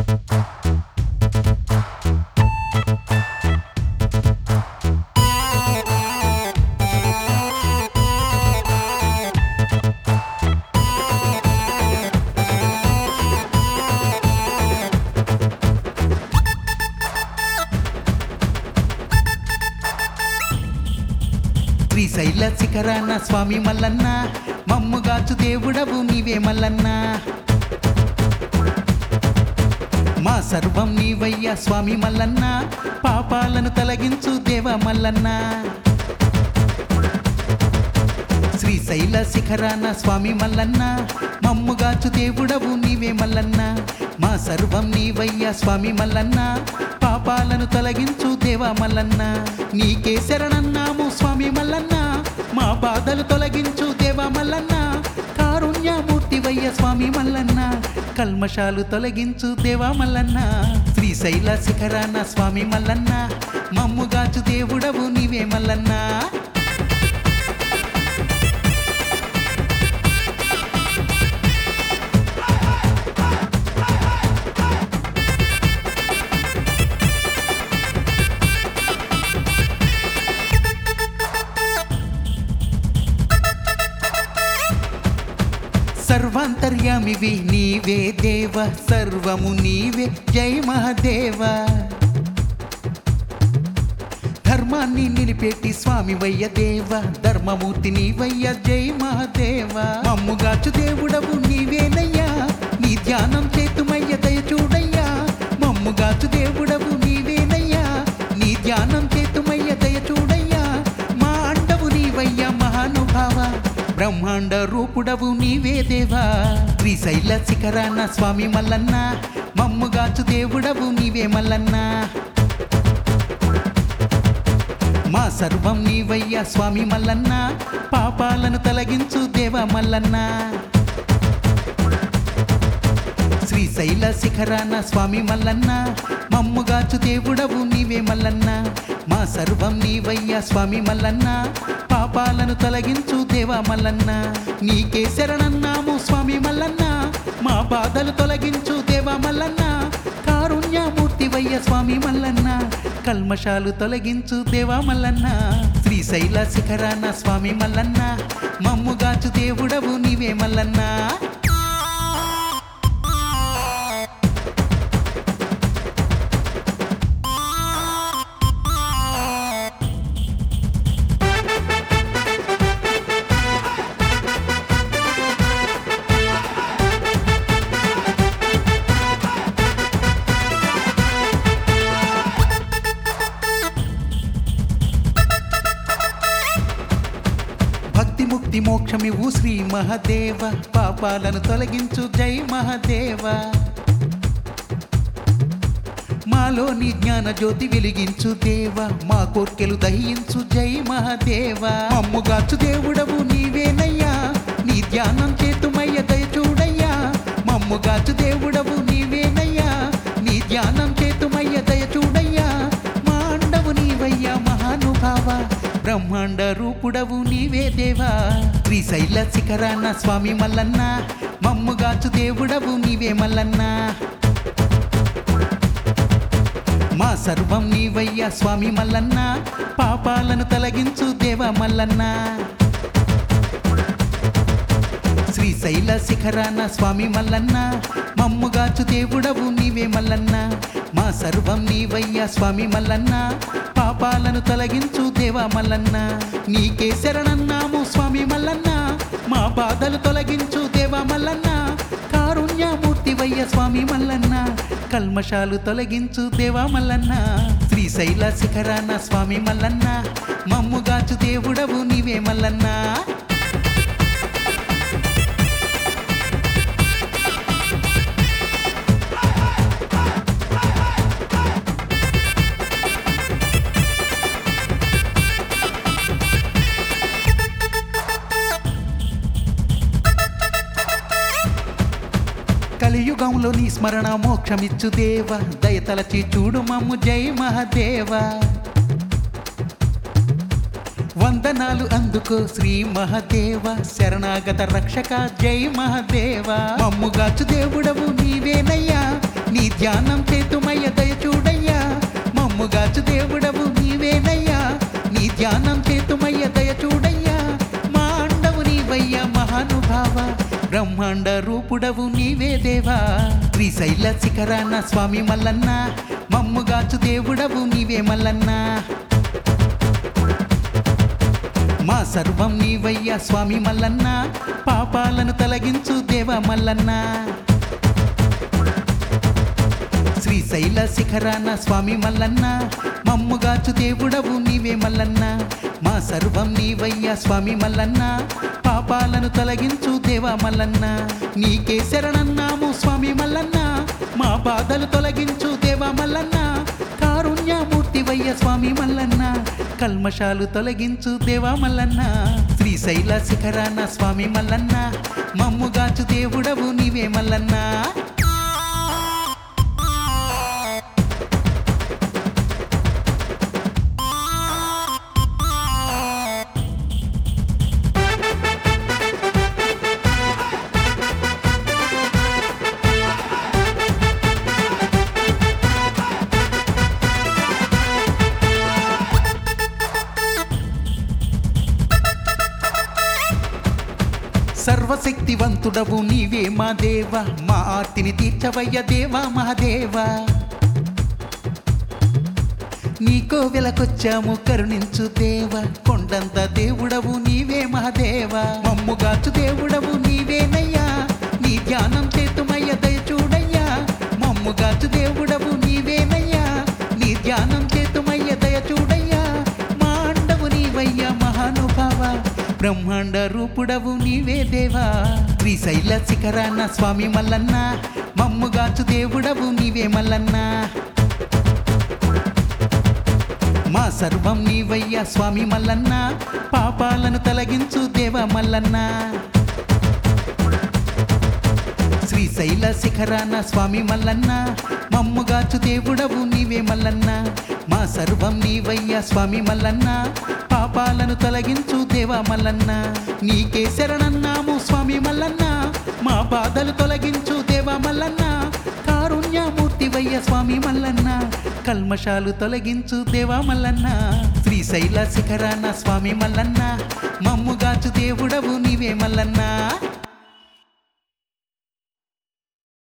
శ్రీశైల శిఖరాన స్వామి మల్లన్న మమ్ముగాచు దేవుడవు నీవే మల్లన్న మా సర్వం నీవయ్యా స్వామి మల్లన్న పాపాలను తొలగించు దేవ మల్లన్న శ్రీశైల శిఖరాన స్వామి మల్లన్న మమ్ముగాచు దేవుడవు నీవే మల్లన్న మా సర్వం నీవయ్యా స్వామి మల్లన్న పాపాలను తొలగించు దేవా మల్లన్న నీకే శరణన్నాము స్వామి మల్లన్న మా బాధలు తొలగించు దేవా మల్లన్న కారుణ్యమూర్తివయ్య స్వామి మల్లన్న కల్మషాలు తొలగించు దేవా మల్లన్న శ్రీశైల శిఖరాన స్వామి మల్లన్న మమ్ముగాచు దేవుడవు నీవే మల్లన్నా సర్వాంతర్యామివి నీవే దేవ సర్వము నీవే జై మహాదేవ ధర్మాన్ని నిలిపెట్టి స్వామి వయ్య దేవ ధర్మమూర్తి నీవయ్య జై మహాదేవ మమ్ముగాచు దేవుడవు నీవేనయ్యా నీ ధ్యానం చేతుమయ్య దయ చూడయ్యా మమ్ముగాచు దేవుడవు నీవేనయ్యా నీ ధ్యానం చేతుమయ్య దయ చూడయ్యా మా అండవు నీవయ్యా మహానుభావ బ్రహ్మాండ రూపుడవు నీవే దేవా శ్రీశైల శిఖరాన స్వామి మల్లన్న మమ్ముగాచు దేవుడవు నీవే మల్లన్న మా సర్వం నీవయ్యా స్వామి మల్లన్న పాపాలను తొలగించు దేవ మల్లన్న శ్రీశైల శిఖరాన స్వామి మల్లన్న మమ్ముగాచు దేవుడవు నీవే మల్లన్న మా సర్వం నీవయ్యా స్వామి మల్లన్న పాపాలను తొలగించు దేవా మల్లన్న నీకే శరణన్నాము స్వామి మల్లన్న మా బాధలు తొలగించు దేవా మల్లన్న కారుణ్యమూర్తివయ్య స్వామి మల్లన్న కల్మషాలు తొలగించు దేవా మల్లన్న శ్రీశైల శిఖరాన స్వామి మల్లన్న మమ్ముగాచు దేవుడవు నీవే మల్లన్నా భక్తి ముక్తి మోక్షమివు శ్రీ మహదేవ పాపాలను తొలగించు జై మహదేవ మాలోని జ్ఞాన జ్యోతి వెలిగించు దేవ మా కోర్కెలు దహించు జై మహదేవ అమ్ముగాచు దేవుడవు నీవేనయ్యా నీ ధ్యానం చేతుమయ్య దయ చూడయ్యా మమ్ముగాచు దేవుడవు నీవేనయ్యా నీ ధ్యానం చేతుమయ్య దయ చూడయ్యా మా అండవు నీవయ్యా మహానుభావ బ్రహ్మాండ రూపుడవు నీవే దేవా శ్రీశైల శిఖరాన స్వామి మల్లన్న మమ్ముగాచు దేవుడవు నీవే మల్లన్న మా సర్వం నీవయ్యా స్వామి మల్లన్న పాపాలను తొలగించు దేవ మల్లన్న శ్రీశైల శిఖరాన స్వామి మల్లన్న మమ్ముగాచు దేవుడవు నీవే మల్లన్న మా సర్వం నీవయ్యా స్వామి మల్లన్న పాపాలను తొలగించు దేవా మల్లన్న నీకే శరణన్నాము స్వామి మల్లన్న మా బాధలు తొలగించు దేవా మల్లన్న కారుణ్యమూర్తివయ్య స్వామి మల్లన్న కల్మషాలు తొలగించు దేవా మల్లన్న శ్రీశైల శిఖరాన స్వామి మల్లన్న మమ్ముగాచు దేవుడవు నీవే మల్లన్నా కలియుగంలో నీ స్మరణ మోక్షమిచ్చు దేవ దయతలచి చూడు మమ్ము జై మహదేవ వందనాలు అందుకో శ్రీ మహదేవ శరణాగత రక్షక జై మహదేవ మమ్ముగాచు దేవుడవు నీవేనయ్యా నీ ధ్యానం చేతుమయ్య దయ చూడయ్యా మమ్ముగాచు దేవుడవు నీవేనయ్యా నీ ధ్యానం చేతుమయ్య దయ చూడయ్యా మా అండవు నీవయ్యా మహానుభావ బ్రహ్మాండ రూపుడవు నీవే దేవా శ్రీశైల శిఖరాన స్వామి మల్లన్న మమ్ముగాచు దేవుడవు నీవే మల్లన్నా మా సర్వం నీవయ్యా స్వామి మల్లన్న పాపాలను తొలగించు దేవ మల్లన్న శ్రీశైల శిఖరాన స్వామి మల్లన్న మమ్ముగాచు దేవుడవు నీవే మల్లన్న మా సర్వం నీవయ్యా స్వామి మల్లన్న పాపాలను తొలగించు దేవ మల్లన్న నీకే శరణన్నాము స్వామి మల్లన్న మా బాధలు తొలగించు దేవ మల్లన్న కారుణ్యమూర్తివయ్య స్వామి మల్లన్న కల్మషాలు తొలగించు దేవా మల్లన్న శ్రీశైల శిఖరాన స్వామి మల్లన్న మమ్ముగాచు దేవుడవు నీవే మల్లన్నా సర్వశక్తివంతుడవు నీవే మా దేవ మా ఆర్తిని తీర్చవయ్య దేవా మహాదేవా నీకో వెలకొచ్చాము కరుణించు దేవ కొండంత దేవుడవు నీవే మహాదేవ మమ్ముగాచు దేవుడవు నీవేనయ్యా నీ ధ్యానం చేతుమయ్య దయ చూడయ్యా మమ్ముగాచు దేవుడవు నీవేనయ్యా నీ ధ్యానం చేతుమయ్య దయ చూడయ్యా మా అండవు నీవయ్యా మహానుభావ బ్రహ్మాండ రూపుడవు నీవే దేవా శ్రీశైల శిఖరాన స్వామి మల్లన్న మమ్ముగాచు దేవుడవు నీవే మల్లన్నా మా సర్వం నీవయ్యా స్వామి మల్లన్న పాపాలను తొలగించు దేవ మల్లన్న శ్రీశైల శిఖరాన స్వామి మల్లన్న మమ్ముగాచు దేవుడవు నీవే మల్లన్న మా సర్వం నీవయ్యా స్వామి మల్లన్న పాపాలను తొలగించు దేవ మల్లన్న నీకే శరణన్నాము స్వామి మల్లన్న మా బాధలు తొలగించు దేవ మల్లన్న కారుణ్యమూర్తివయ్య స్వామి మల్లన్న కల్మషాలు తొలగించు దేవా మల్లన్న శ్రీశైల శిఖరాన స్వామి మల్లన్న మమ్ముగాచు దేవుడవు నీవే మల్లన్నా